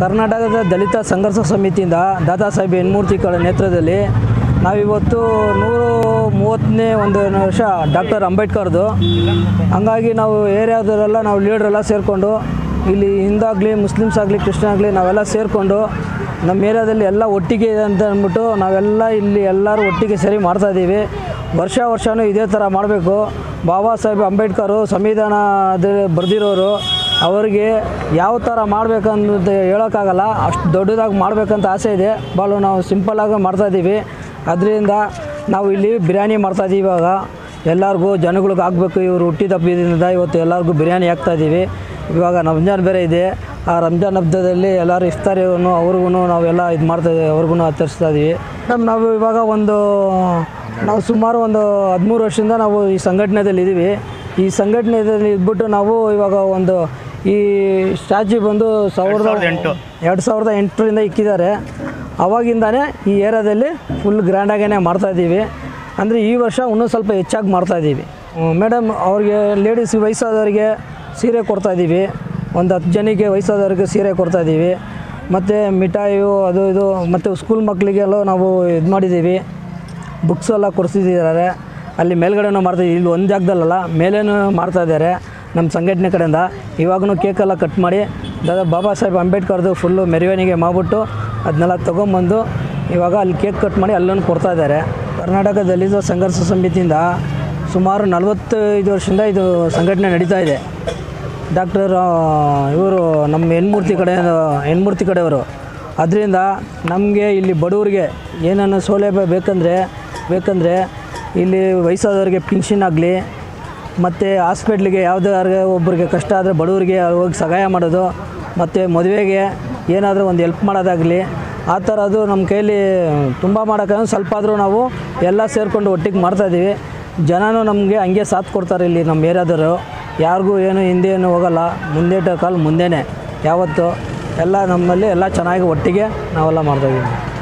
ಕರ್ನಾಟಕದ ದಲಿತ ಸಂಘರ್ಷ ಸಮಿತಿಯಿಂದ ದಾದಾ ಸಾಹೇಬ್ ಹೆಣ್ಮೂರ್ತಿಗಳ ನೇತೃತ್ವದಲ್ಲಿ ನಾವಿವತ್ತು ನೂರು ಮೂವತ್ತನೇ ಒಂದು ವರ್ಷ ಡಾಕ್ಟರ್ ಅಂಬೇಡ್ಕರ್ದು ಹಂಗಾಗಿ ನಾವು ಏರಿಯಾದವರೆಲ್ಲ ನಾವು ಲೀಡ್ರೆಲ್ಲ ಸೇರಿಕೊಂಡು ಇಲ್ಲಿ ಹಿಂದಾಗಲಿ ಮುಸ್ಲಿಮ್ಸ್ ಆಗಲಿ ಕ್ರಿಶ್ಚಿಯನ್ ಆಗಲಿ ನಾವೆಲ್ಲ ಸೇರಿಕೊಂಡು ನಮ್ಮ ಏರಿಯಾದಲ್ಲಿ ಎಲ್ಲ ಒಟ್ಟಿಗೆ ಇದೆ ಅಂತ ಅಂದ್ಬಿಟ್ಟು ನಾವೆಲ್ಲ ಇಲ್ಲಿ ಎಲ್ಲರೂ ಒಟ್ಟಿಗೆ ಸೇರಿ ಮಾಡ್ತಾಯಿದ್ದೀವಿ ವರ್ಷ ವರ್ಷವೂ ಇದೇ ಥರ ಮಾಡಬೇಕು ಬಾಬಾ ಸಾಹೇಬ್ ಅಂಬೇಡ್ಕರು ಸಂವಿಧಾನದ ಬರೆದಿರೋರು ಅವರಿಗೆ ಯಾವ ಥರ ಮಾಡಬೇಕನ್ನೋದು ಹೇಳೋಕ್ಕಾಗಲ್ಲ ಅಷ್ಟು ದೊಡ್ಡದಾಗಿ ಮಾಡಬೇಕಂತ ಆಸೆ ಇದೆ ಭಾಳ ನಾವು ಸಿಂಪಲ್ಲಾಗಿ ಮಾಡ್ತಾಯಿದ್ದೀವಿ ಅದರಿಂದ ನಾವು ಇಲ್ಲಿ ಬಿರಿಯಾನಿ ಮಾಡ್ತಾಯಿದ್ದೀವಿ ಇವಾಗ ಎಲ್ಲರಿಗೂ ಜನಗಳಿಗೆ ಆಗಬೇಕು ಇವರು ಹುಟ್ಟಿದ ಹಬ್ಬದಿಂದ ಇವತ್ತು ಎಲ್ಲರಿಗೂ ಬಿರಿಯಾನಿ ಹಾಕ್ತಾಯಿದ್ದೀವಿ ಇವಾಗ ರಂಜಾನ್ ಬೇರೆ ಇದೆ ಆ ರಂಜಾನ್ ಹಬ್ಬದಲ್ಲಿ ಎಲ್ಲರೂ ಇಫ್ತಾರಿಗೂ ಅವ್ರಿಗೂ ನಾವೆಲ್ಲ ಇದು ಮಾಡ್ತಾಯಿದ್ದೀವಿ ಅವ್ರಿಗೂ ಆಚರಿಸ್ತಾ ಇದ್ದೀವಿ ಮೇಡಮ್ ನಾವು ಇವಾಗ ಒಂದು ನಾವು ಸುಮಾರು ಒಂದು ಹದಿಮೂರು ವರ್ಷದಿಂದ ನಾವು ಈ ಸಂಘಟನೆಯಲ್ಲಿ ಇದ್ದೀವಿ ಈ ಸಂಘಟನೆಯಲ್ಲಿ ಇದ್ಬಿಟ್ಟು ನಾವು ಇವಾಗ ಒಂದು ಈ ಸ್ಟ್ಯಾಚ್ಯೂ ಬಂದು ಸಾವಿರದ ಎರಡು ಸಾವಿರದ ಎಂಟರಿಂದ ಇಕ್ಕಿದ್ದಾರೆ ಅವಾಗಿಂದಾನೇ ಈ ಏರಿಯಾದಲ್ಲಿ ಫುಲ್ ಗ್ರ್ಯಾಂಡಾಗೇ ಮಾಡ್ತಾಯಿದ್ದೀವಿ ಅಂದರೆ ಈ ವರ್ಷ ಇನ್ನೂ ಸ್ವಲ್ಪ ಹೆಚ್ಚಾಗಿ ಮಾಡ್ತಾಯಿದ್ದೀವಿ ಮೇಡಮ್ ಅವ್ರಿಗೆ ಲೇಡೀಸ್ ವಯಸ್ಸಾದವರಿಗೆ ಸೀರೆ ಕೊಡ್ತಾಯಿದ್ದೀವಿ ಒಂದು ಹತ್ತು ಜನಕ್ಕೆ ವಯಸ್ಸಾದವ್ರಿಗೆ ಸೀರೆ ಕೊಡ್ತಾಯಿದ್ದೀವಿ ಮತ್ತು ಮಿಠಾಯಿಯು ಅದು ಇದು ಮತ್ತು ಸ್ಕೂಲ್ ಮಕ್ಕಳಿಗೆಲ್ಲ ನಾವು ಇದು ಮಾಡಿದ್ದೀವಿ ಬುಕ್ಸ್ ಎಲ್ಲ ಕೊಡಿಸಿದ್ದಾರೆ ಅಲ್ಲಿ ಮೇಲ್ಗಡೆನೂ ಮಾಡ್ತಾಯಿದ್ದೀವಿ ಇಲ್ಲಿ ಒಂದು ಜಾಗದಲ್ಲಲ್ಲ ಮೇಲೇನೂ ಮಾಡ್ತಾಯಿದ್ದಾರೆ ನಮ್ಮ ಸಂಘಟನೆ ಕಡೆಯಿಂದ ಇವಾಗೂ ಕೇಕೆಲ್ಲ ಕಟ್ ಮಾಡಿ ದಾದಾ ಬಾಬಾ ಸಾಹೇಬ್ ಅಂಬೇಡ್ಕರ್ದು ಫುಲ್ಲು ಮೆರವಣಿಗೆ ಮಾಡಿಬಿಟ್ಟು ಅದನ್ನೆಲ್ಲ ತೊಗೊಂಬಂದು ಇವಾಗ ಅಲ್ಲಿ ಕೇಕ್ ಕಟ್ ಮಾಡಿ ಅಲ್ಲೊಂದು ಕೊಡ್ತಾ ಇದ್ದಾರೆ ಕರ್ನಾಟಕ ದಲಿತ ಸಂಘರ್ಷ ಸಮಿತಿಯಿಂದ ಸುಮಾರು ನಲವತ್ತೈದು ವರ್ಷದಿಂದ ಇದು ಸಂಘಟನೆ ನಡೀತಾ ಇದೆ ಡಾಕ್ಟರ್ ಇವರು ನಮ್ಮ ಹೆಣ್ಮೂರ್ತಿ ಕಡೆ ಹೆಣ್ಮೂರ್ತಿ ಕಡೆಯವರು ಅದರಿಂದ ನಮಗೆ ಇಲ್ಲಿ ಬಡವರಿಗೆ ಏನನ್ನು ಸೌಲಭ್ಯ ಬೇಕಂದರೆ ಬೇಕಂದರೆ ಇಲ್ಲಿ ವಯಸ್ಸಾದವ್ರಿಗೆ ಪಿನ್ಷನ್ ಆಗಲಿ ಮತ್ತು ಹಾಸ್ಪಿಟ್ಲಿಗೆ ಯಾವುದೇ ಒಬ್ಬರಿಗೆ ಕಷ್ಟ ಆದರೆ ಬಡವರಿಗೆ ಹೋಗಿ ಸಹಾಯ ಮಾಡೋದು ಮತ್ತು ಮದುವೆಗೆ ಏನಾದರೂ ಒಂದು ಹೆಲ್ಪ್ ಮಾಡೋದಾಗಲಿ ಆ ಥರದ್ದು ನಮ್ಮ ಕೈಲಿ ತುಂಬ ಮಾಡೋಕ್ಕಾಗ ಸ್ವಲ್ಪ ಆದರೂ ನಾವು ಎಲ್ಲ ಸೇರಿಕೊಂಡು ಒಟ್ಟಿಗೆ ಮಾಡ್ತಾಯಿದ್ದೀವಿ ಜನನೂ ನಮಗೆ ಹಂಗೆ ಸಾಥ್ ಕೊಡ್ತಾರೆ ಇಲ್ಲಿ ನಮ್ಮ ಏರಿಯಾದವರು ಯಾರಿಗೂ ಏನು ಹಿಂದೆ ಏನು ಹೋಗಲ್ಲ ಮುಂದೆ ಕಾಲು ಮುಂದೆನೇ ಯಾವತ್ತು ಎಲ್ಲ ನಮ್ಮಲ್ಲಿ ಎಲ್ಲ ಚೆನ್ನಾಗಿ ಒಟ್ಟಿಗೆ ನಾವೆಲ್ಲ ಮಾಡ್ತಾಯಿದ್ದೀವಿ